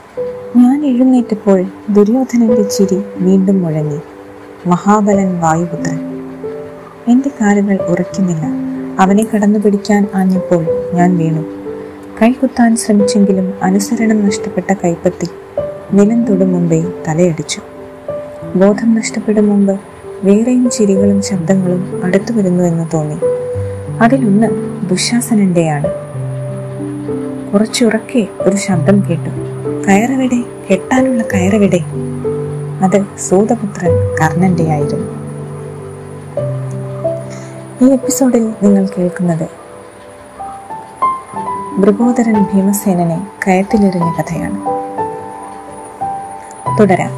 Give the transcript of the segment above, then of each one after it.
ഞാൻ എഴുന്നേറ്റപ്പോൾ ദുര്യോധനന്റെ ചിരി വീണ്ടും മുഴങ്ങി മഹാബലൻ വായുപുത്രൻ എന്റെ കാലുകൾ ഉറയ്ക്കുന്നില്ല അവനെ കടന്നു പിടിക്കാൻ ആഞ്ഞപ്പോൾ ഞാൻ വീണു കൈകുത്താൻ ശ്രമിച്ചെങ്കിലും അനുസരണം നഷ്ടപ്പെട്ട കൈപ്പത്തി നിലം തൊടും മുമ്പേ തലയടിച്ചു ബോധം നഷ്ടപ്പെടും മുമ്പ് വേറെയും ചിരികളും ശബ്ദങ്ങളും അടുത്തു വരുന്നുവെന്ന് തോന്നി അതിലൊന്ന് ദുശാസനന്റെയാണ് കുറച്ചുറക്കെ ഒരു ശബ്ദം കേട്ടു കയറവിടെ കെട്ടാനുള്ള കയറവിടെ അത് സൂതപുത്രൻ കർണന്റെ ആയിരുന്നു ഈ എപ്പിസോഡിൽ നിങ്ങൾ കേൾക്കുന്നത് മൃഗോദരൻ ഭീമസേനനെ കയത്തിലെറിഞ്ഞ കഥയാണ് തുടരാം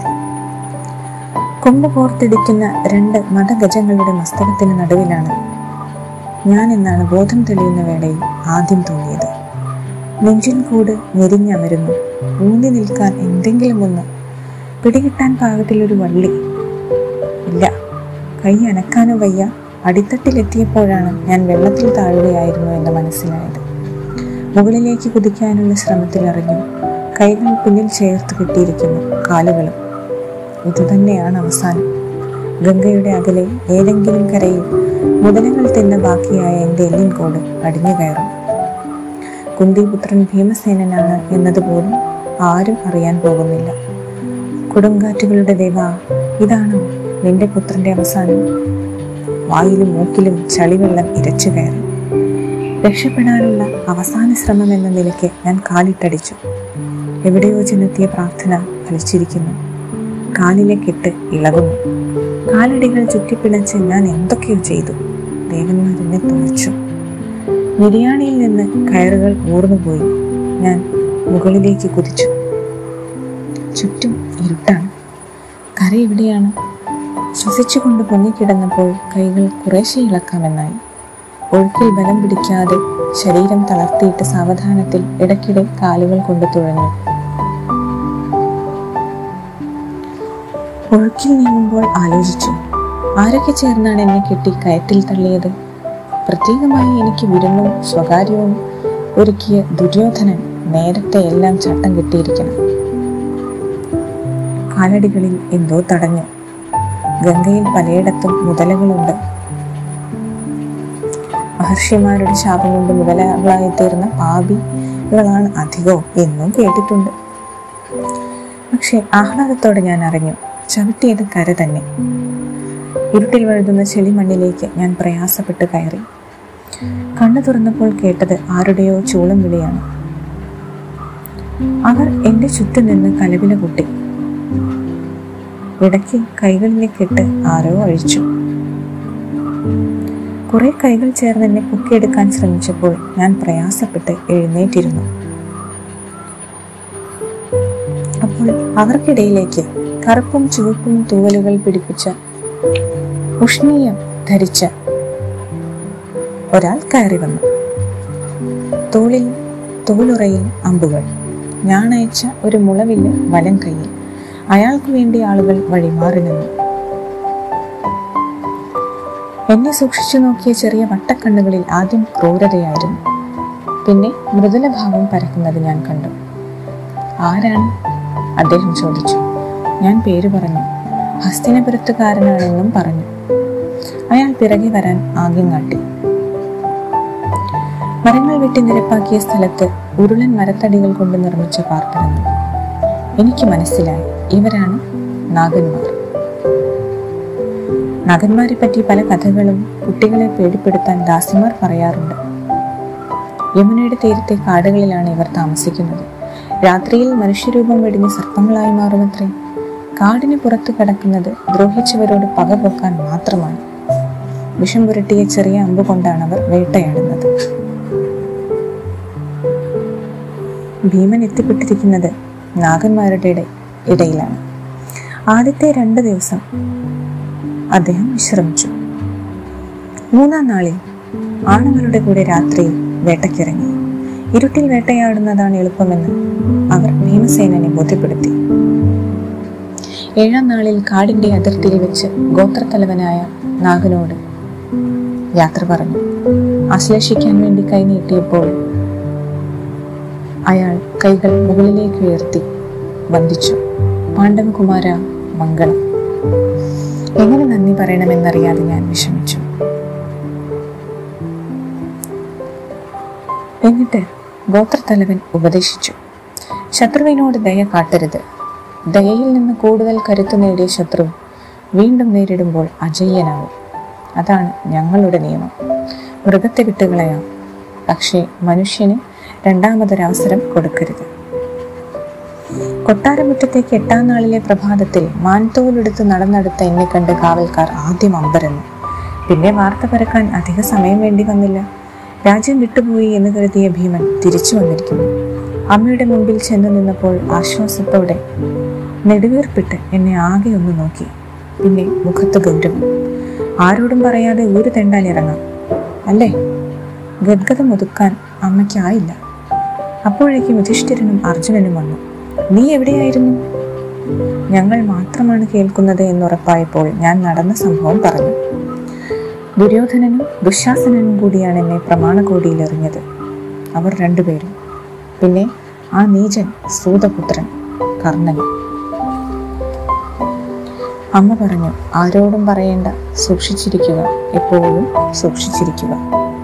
കൊമ്പ് കോർത്തിടിക്കുന്ന രണ്ട് മതഗജങ്ങളുടെ മസ്തകത്തിന് നടുവിലാണ് ഞാൻ എന്നാണ് ബോധം തെളിയുന്ന വേളയിൽ ആദ്യം തോന്നിയത് നെഞ്ചിൻ കൂട് ഞെരിഞ്ഞമരുന്നു ഊന്നി നിൽക്കാൻ എന്തെങ്കിലും ഒന്ന് പിടികിട്ടാൻ പാകത്തിലൊരു വള്ളി ഇല്ല കൈ അനക്കാനോ വയ്യ അടിത്തട്ടിലെത്തിയപ്പോഴാണ് ഞാൻ വെള്ളത്തിൽ താഴുകയായിരുന്നു എന്ന് മനസ്സിലായത് മുകളിലേക്ക് കുതിക്കാനുള്ള ശ്രമത്തിൽ അറിഞ്ഞു കൈകൾ പിന്നിൽ ചേർത്ത് കെട്ടിയിരിക്കുന്നു കാലുകളും ഇതുതന്നെയാണ് അവസാനം ഗംഗയുടെ അകലെ ഏതെങ്കിലും കരയിൽ മുതലകൾ തിന്ന ബാക്കിയായ എൻ്റെ എല്ലിൻ കോട് അടിഞ്ഞു കയറും കുന്തിപുത്രൻ ഭീമസേനനാണ് എന്നതുപോലും ആരും അറിയാൻ പോകുന്നില്ല കൊടുങ്കാറ്റുകളുടെ ദേവ ഇതാണോ നിന്റെ പുത്രന്റെ അവസാനം വായിലും മൂക്കിലും ചളിവെള്ളം ഇരച്ചു കയറി രക്ഷപ്പെടാനുള്ള അവസാന ശ്രമം എന്ന നിലയ്ക്ക് ഞാൻ കാലിട്ടടിച്ചു എവിടെയോ ചെന്നെത്തിയ പ്രാർത്ഥന ഫലിച്ചിരിക്കുന്നു കാലിലെ കെട്ട് ഇളകുന്നു കാലടികൾ ചുറ്റിപ്പിണച്ച് ഞാൻ എന്തൊക്കെയോ ചെയ്തു ദേവന്മാർ എന്നെ തുണച്ചു നിര്യാണിയിൽ നിന്ന് കയറുകൾ ഊർന്നുപോയി ഞാൻ മുകളിലേക്ക് കുതിച്ചു ചുറ്റും ഇരുട്ടാണ് കര എവിടെയാണ് ശ്വസിച്ചുകൊണ്ട് പൊങ്ങിക്കിടന്നപ്പോൾ കൈകൾ കുറേശ്ശെ ഇളക്കാമെന്നായി ഒഴുക്കിൽ ബലം പിടിക്കാതെ ശരീരം തളർത്തിയിട്ട് സാവധാനത്തിൽ ഇടയ്ക്കിടെ കാലുകൾ കൊണ്ട് തുഴഞ്ഞു ഒഴുക്കിൽ നീങ്ങുമ്പോൾ ആലോചിച്ചു ആരൊക്കെ ചേർന്നാണ് എന്നെ കെട്ടി കയറ്റിൽ തള്ളിയത് പ്രത്യേകമായി എനിക്ക് വിരുന്നും സ്വകാര്യവും ഒരുക്കിയ ദുര്യോധനൻ നേരത്തെ എല്ലാം ചട്ടം കിട്ടിയിരിക്കണം കാലടികളിൽ എന്തോ തടഞ്ഞു ഗംഗയിൽ പലയിടത്തും മുതലകളുണ്ട് മഹർഷിമാരുടെ ശാപം കൊണ്ട് മുതലകളായി തീർന്ന പാപികളാണ് അധികവും എന്നും കേട്ടിട്ടുണ്ട് പക്ഷെ ആഹ്ലാദത്തോടെ ഞാൻ അറിഞ്ഞു ചവിട്ടിയത് കര തന്നെ ഇരുട്ടിൽ വഴുതുന്ന ചെളിമണ്ണിലേക്ക് ഞാൻ പ്രയാസപ്പെട്ട് കയറി കണ്ണു തുറന്നപ്പോൾ കേട്ടത് ആരുടെയോ ചൂളം വിളിയാണ് അവർ എന്റെ ചുറ്റും നിന്ന് കലവില കൂട്ടി ഇടയ്ക്ക് കൈകളിലെ കെട്ട് ആരോ അഴിച്ചു കുറെ കൈകൾ ചേർന്ന് എന്നെ പൊക്കിയെടുക്കാൻ ശ്രമിച്ചപ്പോൾ ഞാൻ പ്രയാസപ്പെട്ട് എഴുന്നേറ്റിരുന്നു അപ്പോൾ അവർക്കിടയിലേക്ക് കറുപ്പും ചുവപ്പും തൂവലുകൾ പിടിപ്പിച്ച ഉഷ്ണീയം ധരിച്ച ഒരാൾ കയറി വന്നു തോളിൽ തോളുറയിൽ അമ്പുകൾ ഞാൻ അയച്ച ഒരു മുളവില് വലം കയ്യിൽ അയാൾക്ക് വേണ്ടി ആളുകൾ വഴിമാറി നിന്നു എന്നെ സൂക്ഷിച്ചു നോക്കിയ ചെറിയ വട്ടക്കണ്ണുകളിൽ ആദ്യം ക്രൂരതയായിരുന്നു പിന്നെ മൃദുലഭാവം പരക്കുന്നത് ഞാൻ കണ്ടു ആരാണ് അദ്ദേഹം ചോദിച്ചു ഞാൻ പേര് പറഞ്ഞു ഹസ്തിനപുരത്തുകാരനാണെന്നും പറഞ്ഞു അയാൾ പിറകെ വരാൻ ആംഗ്യം കാട്ടി മരങ്ങൾ വെട്ടി നിരപ്പാക്കിയ സ്ഥലത്ത് ഉരുളൻ മരത്തടികൾ കൊണ്ട് നിർമ്മിച്ച പാർപ്പിടന്നു എനിക്ക് മനസ്സിലായി ഇവരാണ് നാഗന്മാർ നാഗന്മാരെ പറ്റി പല കഥകളും കുട്ടികളെ പേടിപ്പെടുത്താൻ ദാസിമാർ പറയാറുണ്ട് യമുനയുടെ തീരത്തെ കാടുകളിലാണ് ഇവർ താമസിക്കുന്നത് രാത്രിയിൽ മനുഷ്യരൂപം വെടിഞ്ഞ് സർപ്പങ്ങളായി മാറുമത്രേ കാടിന് പുറത്തു കിടക്കുന്നത് ദ്രോഹിച്ചവരോട് പകപോക്കാൻ മാത്രമാണ് വിഷം പുരട്ടിയ ചെറിയ അമ്പ് കൊണ്ടാണ് അവർ വേട്ടയാടുന്നത് ഭീമൻ എത്തിപ്പെട്ടിരിക്കുന്നത് നാഗന്മാരുടെ ഇട- ഇടയിലാണ് ആദ്യത്തെ രണ്ട് ദിവസം അദ്ദേഹം വിശ്രമിച്ചു മൂന്നാം നാളിൽ ആണുങ്ങളുടെ കൂടെ രാത്രിയിൽ വേട്ടയ്ക്കിറങ്ങി ഇരുട്ടിൽ വേട്ടയാടുന്നതാണ് എളുപ്പമെന്ന് അവർ ഭീമസേനനെ ബോധ്യപ്പെടുത്തി ഏഴാം നാളിൽ കാടിന്റെ അതിർത്തിയിൽ വെച്ച് ഗോത്രത്തലവനായ നാഗനോട് യാത്ര പറഞ്ഞു ആശ്ലേഷിക്കാൻ വേണ്ടി കൈ നീട്ടിയപ്പോൾ അയാൾ കൈകൾ മുകളിലേക്ക് ഉയർത്തി വന്ദിച്ചു പാണ്ഡവകുമാര മംഗളം എങ്ങനെ നന്ദി പറയണമെന്നറിയാതെ ഞാൻ വിഷമിച്ചു എന്നിട്ട് ഗോത്രത്തലവൻ ഉപദേശിച്ചു ശത്രുവിനോട് ദയ കാട്ടരുത് ദയയിൽ നിന്ന് കൂടുതൽ കരുത്തു നേടിയ ശത്രു വീണ്ടും നേരിടുമ്പോൾ അജയ്യനാവും അതാണ് ഞങ്ങളുടെ നിയമം മൃഗത്തെ വിട്ടുകളയാം പക്ഷേ മനുഷ്യന് രണ്ടാമതൊരവസരം കൊടുക്കരുത് കൊട്ടാരമുറ്റത്തേക്ക് എട്ടാം നാളിലെ പ്രഭാതത്തിൽ മാൻതോലെടുത്ത് നടന്നെടുത്ത എന്നെ കണ്ട് കാവൽക്കാർ ആദ്യം അമ്പരന്നു പിന്നെ വാർത്ത പരക്കാൻ അധിക സമയം വേണ്ടി വന്നില്ല രാജ്യം വിട്ടുപോയി എന്ന് കരുതിയ ഭീമൻ തിരിച്ചു വന്നിരിക്കുന്നു അമ്മയുടെ മുമ്പിൽ ചെന്നു നിന്നപ്പോൾ ആശ്വാസത്തോടെ നെടുവീർപ്പിട്ട് എന്നെ ആകെ ഒന്ന് നോക്കി പിന്നെ മുഖത്ത് ഗൗരവം ആരോടും പറയാതെ ഊര് തെണ്ടാൻ ഇറങ്ങാം അല്ലേ ഗദ്ഗതം ഒതുക്കാൻ അമ്മയ്ക്കായില്ല അപ്പോഴേക്കും യുധിഷ്ഠിരനും അർജുനനും വന്നു നീ എവിടെയായിരുന്നു ഞങ്ങൾ മാത്രമാണ് കേൾക്കുന്നത് എന്നുറപ്പായപ്പോൾ ഞാൻ നടന്ന സംഭവം പറഞ്ഞു ദുര്യോധനനും ദുശാസനനും കൂടിയാണ് എന്നെ പ്രമാണകോടിയിൽ എറിഞ്ഞത് അവർ രണ്ടുപേരും പിന്നെ ആ നീചൻ സൂതപുത്രൻ കർണനും അമ്മ പറഞ്ഞു ആരോടും പറയേണ്ട സൂക്ഷിച്ചിരിക്കുക എപ്പോഴും സൂക്ഷിച്ചിരിക്കുക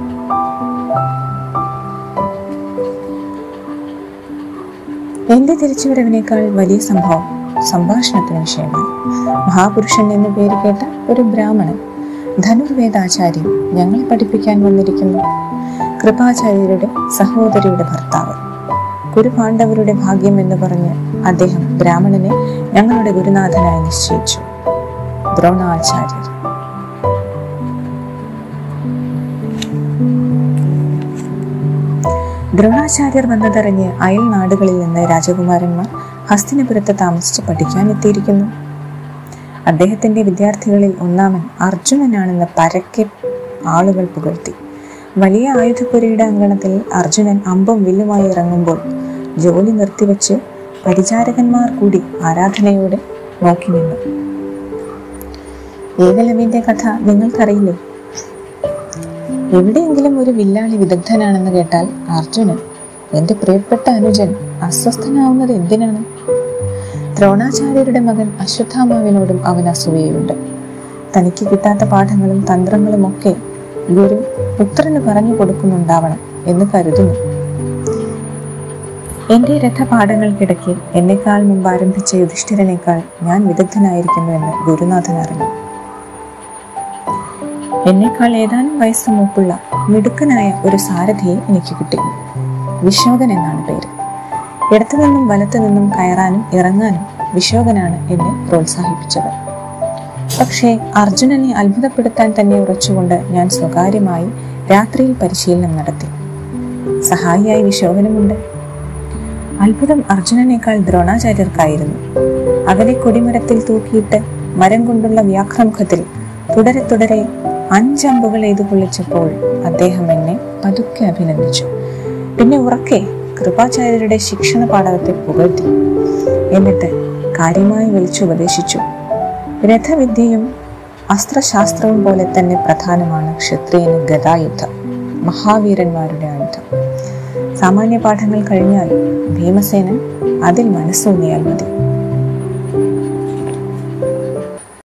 എന്റെ തിരിച്ചുവരവിനേക്കാൾ വലിയ സംഭവം സംഭാഷണത്തിന് വിഷയമായി മഹാപുരുഷൻ എന്ന് പേര് കേട്ട ഒരു ബ്രാഹ്മണൻ ധനുർവേദാചാര്യൻ ഞങ്ങളെ പഠിപ്പിക്കാൻ വന്നിരിക്കുന്നു കൃപാചാര്യരുടെ സഹോദരിയുടെ ഭർത്താവ് കുരുപാണ്ഡവരുടെ ഭാഗ്യം എന്ന് പറഞ്ഞ് അദ്ദേഹം ബ്രാഹ്മണനെ ഞങ്ങളുടെ ഗുരുനാഥനായി നിശ്ചയിച്ചു ദ്രോണാചാര്യർ ദ്രോണാചാര്യർ വന്നതറിഞ്ഞ് അയൽ നാടുകളിൽ നിന്ന് രാജകുമാരന്മാർ ഹസ്തിനപുരത്ത് താമസിച്ച് പഠിക്കാൻ എത്തിയിരിക്കുന്നു അദ്ദേഹത്തിന്റെ വിദ്യാർത്ഥികളിൽ ഒന്നാമൻ അർജുനനാണെന്ന് പരക്കെ ആളുകൾ പുകഴ്ത്തി വലിയ ആയുധപുരയുടെ അങ്കണത്തിൽ അർജുനൻ അമ്പും വില്ലുമായി ഇറങ്ങുമ്പോൾ ജോലി നിർത്തിവെച്ച് പരിചാരകന്മാർ കൂടി ആരാധനയോടെ നോക്കി നിന്നു ഏകലവ്യന്റെ കഥ നിങ്ങൾക്കറിയില്ലേ എവിടെയെങ്കിലും ഒരു വില്ലാളി വിദഗ്ധനാണെന്ന് കേട്ടാൽ അർജുനൻ എന്റെ പ്രിയപ്പെട്ട അനുജൻ അസ്വസ്ഥനാവുന്നത് എന്തിനാണ് ദ്രോണാചാര്യരുടെ മകൻ അശ്വത്ഥാമാവിനോടും അവൻ അസൂയയുണ്ട് തനിക്ക് കിട്ടാത്ത പാഠങ്ങളും തന്ത്രങ്ങളും ഒക്കെ ഗുരു പുത്രന് പറഞ്ഞു കൊടുക്കുന്നുണ്ടാവണം എന്ന് കരുതുന്നു എന്റെ രഥപാഠങ്ങൾക്കിടയ്ക്ക് എന്നെക്കാൾ മുമ്പ് ആരംഭിച്ച യുധിഷ്ഠിരനേക്കാൾ ഞാൻ വിദഗ്ധനായിരിക്കുന്നുവെന്ന് ഗുരുനാഥൻ അറിഞ്ഞു എന്നെക്കാൾ ഏതാനും വയസ്സ് മൂപ്പുള്ള മിടുക്കനായ ഒരു സാരഥിയെ എനിക്ക് കിട്ടി വിശോകൻ എന്നാണ് പേര് ഇടത്തു നിന്നും വലത്തു നിന്നും കയറാനും ഇറങ്ങാനും വിശോകനാണ് എന്നെ പ്രോത്സാഹിപ്പിച്ചത് പക്ഷേ അർജുനനെ അത്ഭുതപ്പെടുത്താൻ തന്നെ ഉറച്ചുകൊണ്ട് ഞാൻ സ്വകാര്യമായി രാത്രിയിൽ പരിശീലനം നടത്തി സഹായിയായി വിശോകനുമുണ്ട് അത്ഭുതം അർജുനനേക്കാൾ ദ്രോണാചാര്യർക്കായിരുന്നു അകലെ കൊടിമരത്തിൽ തൂക്കിയിട്ട് മരം കൊണ്ടുള്ള വ്യാഘ്രമുഖത്തിൽ തുടരെ തുടരെ അഞ്ചമ്പുകൾ എയ്തു കൊള്ളിച്ചപ്പോൾ അദ്ദേഹം എന്നെ പതുക്കെ അഭിനന്ദിച്ചു പിന്നെ ഉറക്കെ കൃപാചാര്യരുടെ ശിക്ഷണ പാഠകത്തെ പുകഴ്ത്തി എന്നിട്ട് കാര്യമായി വിളിച്ചുപദേശിച്ചു രഥവിദ്യയും അസ്ത്രശാസ്ത്രവും പോലെ തന്നെ പ്രധാനമാണ് ക്ഷത്രിയന് ഗതായുദ്ധം മഹാവീരന്മാരുടെ ആയുധം സാമാന്യ പാഠങ്ങൾ കഴിഞ്ഞാൽ ഭീമസേനൻ അതിൽ മനസ്സൂന്നിയാൽ മതി